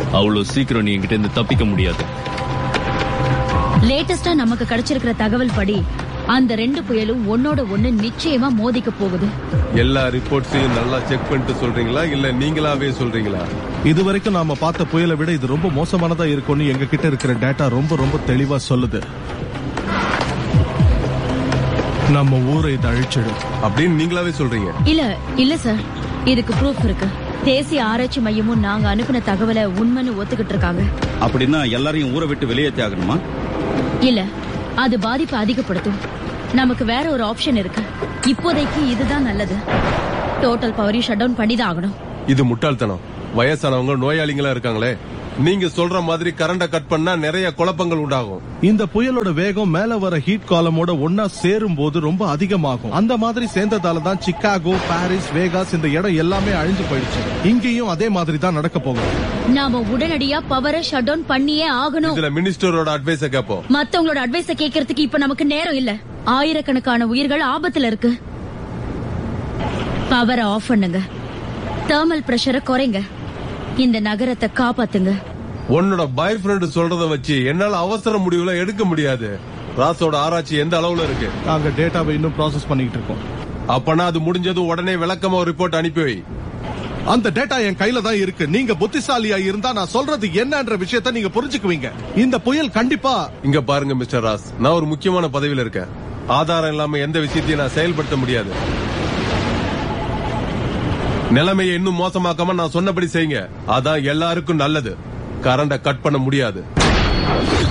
அவ்வளவு சீக்கிரம் நீ என்கிட்ட இருந்து தப்பிக்க முடியாது லேட்டஸ்டா நமக்கு கிடைச்சிருக்கிற தகவல் படி அந்த ரெண்டு புயலும் ஒன்னோட ஒண்ணு நிச்சயமா மோதிக்க போகுது எல்லா ரிப்போர்ட்ஸையும் நல்லா செக் பண்ணிட்டு சொல்றீங்களா இல்ல நீங்களாவே சொல்றீங்களா இது வரைக்கும் நாம பார்த்த புயலை விட இது ரொம்ப மோசமானதா இருக்கும்னு எங்க கிட்ட இருக்கிற டேட்டா ரொம்ப ரொம்ப தெளிவா சொல்லுது நம்ம ஊரை இது அழிச்சிடும் அப்படின்னு நீங்களாவே சொல்றீங்க இல்ல இல்ல சார் இதுக்கு ப்ரூஃப் இருக்கு தேசிய ஆராய்ச்சி மையமும் நாங்க அனுப்பின தகவலை உண்மைன்னு ஒத்துக்கிட்டு இருக்காங்க அப்படின்னா எல்லாரையும் ஊரை விட்டு வெளியேற்றி ஆகணுமா இல்ல அது பாதிப்பை அதிகப்படுத்தும் நமக்கு வேற ஒரு ஆப்ஷன் இருக்கு இப்போதைக்கு இதுதான் நல்லது டோட்டல் பவரையும் ஷட் டவுன் பண்ணி தான் ஆகணும் இது முட்டாள்தனம் வயசானவங்க நோயாளிங்களா இருக்காங்களே நீங்க சொல்ற மாதிரி கரண்ட கட் பண்ணா நிறைய குழப்பங்கள் உண்டாகும் இந்த புயலோட வேகம் மேல வர ஹீட் காலமோட ஒன்னா சேரும் போது ரொம்ப அதிகமாகும் அந்த மாதிரி சேர்ந்ததால தான் சிக்காகோ பாரிஸ் வேகாஸ் இந்த இடம் எல்லாமே அழிஞ்சு போயிடுச்சு இங்கேயும் அதே மாதிரி தான் நடக்க போகுது நாம உடனடியா பவரை ஷட் டவுன் பண்ணியே ஆகணும் இதுல மினிஸ்டரோட அட்வைஸ கேப்போம் மத்தவங்களோட அட்வைஸ கேட்கறதுக்கு இப்ப நமக்கு நேரம் இல்ல ஆயிரக்கணக்கான உயிர்கள் ஆபத்துல இருக்கு பவரை ஆஃப் பண்ணுங்க தெர்மல் பிரஷரை குறைங்க இந்த நகரத்தை காப்பாத்துங்க உன்னோட பாய் ஃப்ரெண்ட் சொல்றத வச்சு என்னால அவசர முடிவுல எடுக்க முடியாது ராசோட ஆராய்ச்சி எந்த அளவுல இருக்கு நாங்க டேட்டாவை இன்னும் ப்ராசஸ் பண்ணிட்டு இருக்கோம் அப்பனா அது முடிஞ்சதும் உடனே விளக்கமா ஒரு ரிப்போர்ட் அனுப்பி வை அந்த டேட்டா என் கையில தான் இருக்கு நீங்க புத்திசாலியா இருந்தா நான் சொல்றது என்னன்ற விஷயத்தை நீங்க புரிஞ்சுக்குவீங்க இந்த புயல் கண்டிப்பா இங்க பாருங்க மிஸ்டர் ராஸ் நான் ஒரு முக்கியமான பதவியில இருக்கேன் ஆதாரம் இல்லாம எந்த விஷயத்தையும் நான் செயல்படுத்த முடியாது நிலைமையை இன்னும் மோசமாக்காம நான் சொன்னபடி செய்யுங்க அதான் எல்லாருக்கும் நல்லது கரண்ட கட் பண்ண முடியாது